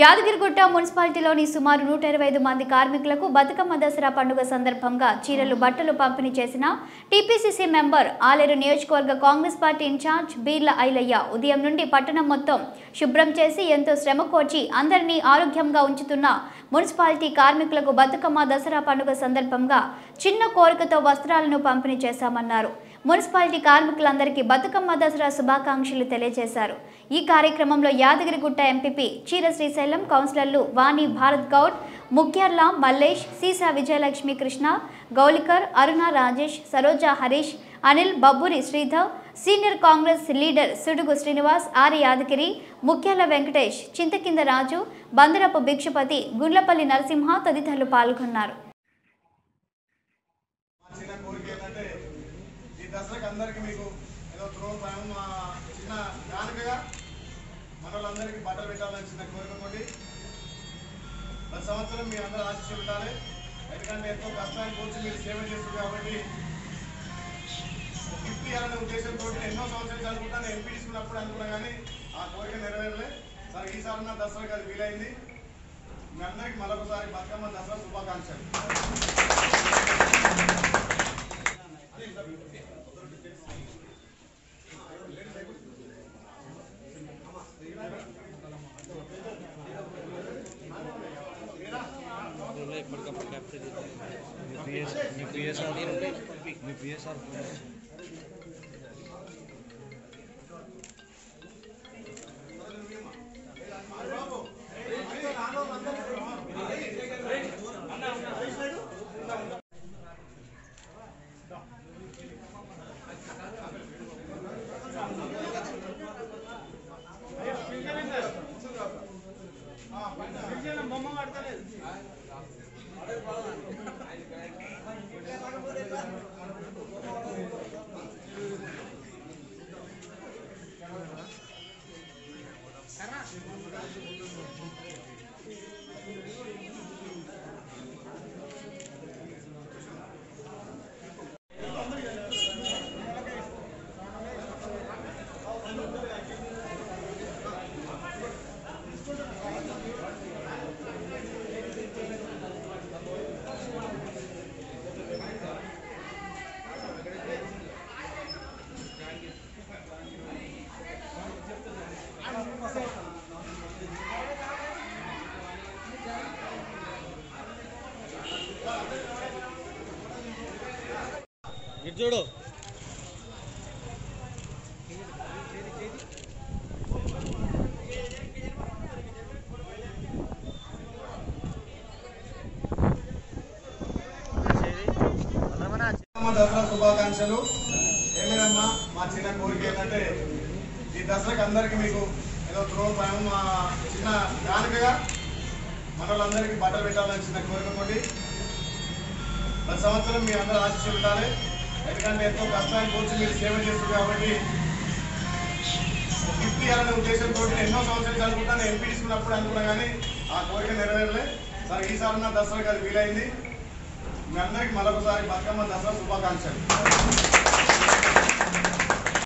యాదగిరిగుట్ట మున్సిపాలిటీలోని సుమారు నూట ఇరవై ఐదు మంది కార్మికులకు బతుకమ్మ దసరా పండుగ సందర్భంగా చీరలు బట్టలు పంపిణీ చేసిన టీపీసీసీ మెంబర్ ఆలేరు నియోజకవర్గ కాంగ్రెస్ పార్టీ ఇన్ఛార్జ్ బీర్ల ఐలయ్య ఉదయం నుండి పట్టణం మొత్తం శుభ్రం చేసి ఎంతో శ్రమ కోర్చి అందరినీ ఆరోగ్యంగా ఉంచుతున్న మున్సిపాలిటీ కార్మికులకు బతుకమ్మ దసరా పండుగ సందర్భంగా చిన్న కోరికతో వస్త్రాలను పంపిణీ చేశామన్నారు మున్సిపాలిటీ కార్మికులందరికీ బతుకమ్మ దసరా శుభాకాంక్షలు తెలియజేశారు ఈ కార్యక్రమంలో యాదగిరిగుట్ట ఎంపీపీ చీర శ్రీశైలం కౌన్సిలర్లు వాణి Bharat Goud Mukhyarla Mallesh Seesa Vijayalakshmi Krishna Goulikar Aruna Rajesh Saroja Harish Anil Babburi Sridhar senior Congress leader Sudugu Srinivas R Yadagiri Mukhyala Venkatesh Chinthakinda Raju Bandarapu Bhikshapathi Gundlapalli Narasimha తదితరులు పాల్గొన్నారు మా చిన్న కోరిక ఏంటంటే ఈ దసరాకి అందరికి మీకు ఏదో ధ్రువప్రాయం మా చిన్న కానుకగా మన వాళ్ళందరికీ బట్టలు పెట్టాలని చిన్న కోరికతోటి ప్రతి సంవత్సరం మీ అందరూ ఆశిస్తూ ఉండాలి ఎందుకంటే ఎంతో కష్టాన్ని కూర్చి మీరు సేవ చేస్తారు కాబట్టి గిఫ్ట్ ఇవ్వాలనే ఉద్దేశంతో ఎన్నో సంవత్సరాలు చదువుకుంటాను ఎంపీ తీసుకున్నప్పుడు అనుకున్నా కానీ ఆ కోరిక నెరవేరలే సరే ఈసారి నా దసరాకి అది వీలైంది మీ అందరికి మరొకసారి బతుకమ్మ దసరా శుభాకాంక్షలు అందులో ఎప్పటికప్పుడు క్యాప్చర్ మీ పిఎస్ మీ పిఎస్ఆర్ మీ పిఎస్ఆర్ ఇటు చూడు అమ్మ దసరా శుభాకాంక్షలు ఏమేనమ్మా మా చిన్న కోరిక ఏంటంటే ఈ దసరాకి అందరికి మీకు ఏదో ధ్రువప్రాయం మా చిన్న కానుకగా మన వాళ్ళందరికీ బట్టలు పెట్టాలని చిన్న కోరికతోటి ప్రతి సంవత్సరం మీ అందరూ ఆశిస్తూ ఉండాలి ఎందుకంటే ఎంతో కష్టాన్ని కూర్చి మీరు సేవ చేస్తారు కాబట్టి గిఫ్ట్ ఇవ్వాలనే ఉద్దేశంతో ఎన్నో సంవత్సరాలు చదువుకుంటాను ఎంపీ తీసుకున్నప్పుడు అనుకున్నా కానీ ఆ కోరిక నెరవేరలే సరే ఈసారి నా దసరాకి అది వీలైంది మీ అందరికి మరొకసారి బతుకమ్మ దసరా శుభాకాంక్షలు